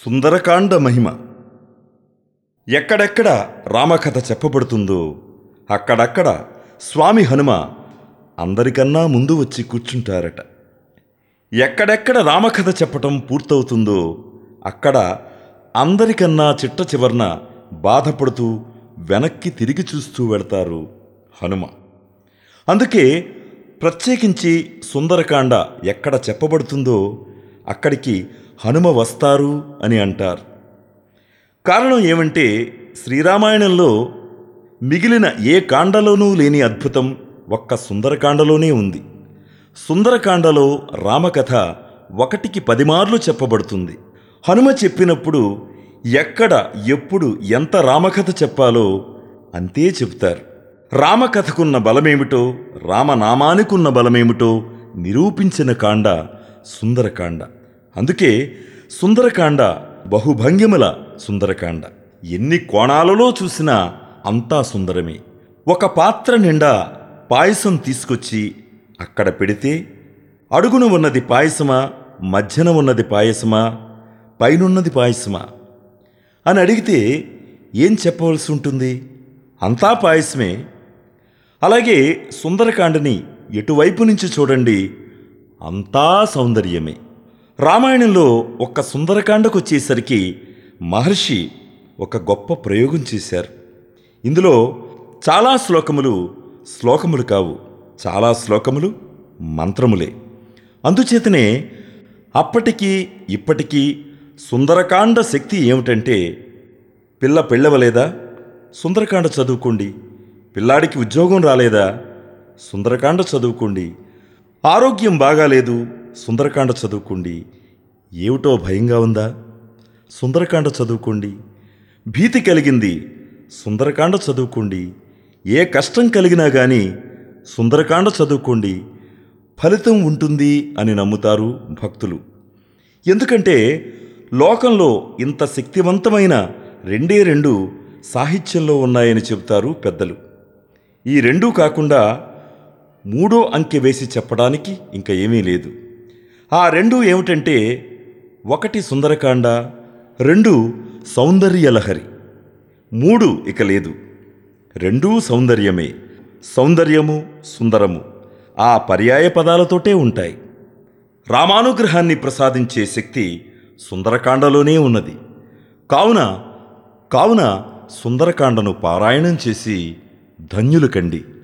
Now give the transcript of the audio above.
సుందరకాండ మహిమ ఎక్కడెక్కడ రామకథ చెప్పబడుతుందో అక్కడక్కడ స్వామి హనుమ అందరికన్నా ముందు వచ్చి కూర్చుంటారట ఎక్కడెక్కడ రామకథ చెప్పటం పూర్తవుతుందో అక్కడ అందరికన్నా చిట్ట చివరన బాధపడుతూ వెనక్కి తిరిగి చూస్తూ వెడతారు హనుమ అందుకే ప్రత్యేకించి సుందరకాండ ఎక్కడ చెప్పబడుతుందో అక్కడికి హనుమ వస్తారు అని అంటారు కారణం ఏమంటే శ్రీరామాయణంలో మిగిలిన ఏ కాండలోనూ లేని అద్భుతం ఒక్క సుందరకాండలోనే ఉంది సుందరకాండలో రామకథ ఒకటికి పదిమార్లు చెప్పబడుతుంది హనుమ చెప్పినప్పుడు ఎక్కడ ఎప్పుడు ఎంత రామకథ చెప్పాలో అంతే చెప్తారు రామకథకున్న బలమేమిటో రామనామానికున్న బలమేమిటో నిరూపించిన కాండ సుందరకాండ అందుకే సుందరకాండ బహుభంగిమల సుందరకాండ ఎన్ని కోణాలలో చూసినా అంతా సుందరమే ఒక పాత్ర నిండా పాయసం తీసుకొచ్చి అక్కడ పెడితే అడుగున ఉన్నది పాయసమా మధ్యన ఉన్నది పాయసమా పైనున్నది పాయసమా అని అడిగితే ఏం చెప్పవలసి ఉంటుంది అంతా పాయసమే అలాగే సుందరకాండని ఎటువైపు నుంచి చూడండి అంతా సౌందర్యమే రామాయణంలో ఒక్క సుందరకాండకు వచ్చేసరికి మహర్షి ఒక గొప్ప ప్రయోగం చేశారు ఇందులో చాలా శ్లోకములు శ్లోకములు కావు చాలా శ్లోకములు మంత్రములే అందుచేతనే అప్పటికి ఇప్పటికీ సుందరకాండ శక్తి ఏమిటంటే పిల్ల పెళ్ళవలేదా సుందరకాండ చదువుకోండి పిల్లాడికి ఉద్యోగం రాలేదా సుందరకాండ చదువుకోండి ఆరోగ్యం బాగాలేదు సుందరకాండ చదువుకోండి ఏమిటో భయంగా ఉందా సుందరకాండ చదువుకోండి భీతి కలిగింది సుందరకాండ చదువుకోండి ఏ కష్టం కలిగినా కానీ సుందరకాండ చదువుకోండి ఫలితం ఉంటుంది అని నమ్ముతారు భక్తులు ఎందుకంటే లోకంలో ఇంత శక్తివంతమైన రెండే రెండు సాహిత్యంలో ఉన్నాయని చెబుతారు పెద్దలు ఈ రెండూ కాకుండా మూడో అంకె వేసి చెప్పడానికి ఇంకా ఏమీ లేదు ఆ రెండు ఏమిటంటే ఒకటి సుందరకాండ రెండు సౌందర్యలహరి మూడు ఇక లేదు రెండూ సౌందర్యమే సౌందర్యము సుందరము ఆ పర్యాయ పదాలతోటే ఉంటాయి రామానుగ్రహాన్ని ప్రసాదించే శక్తి సుందరకాండలోనే ఉన్నది కావున కావున సుందరకాండను పారాయణం చేసి ధన్యులు కండి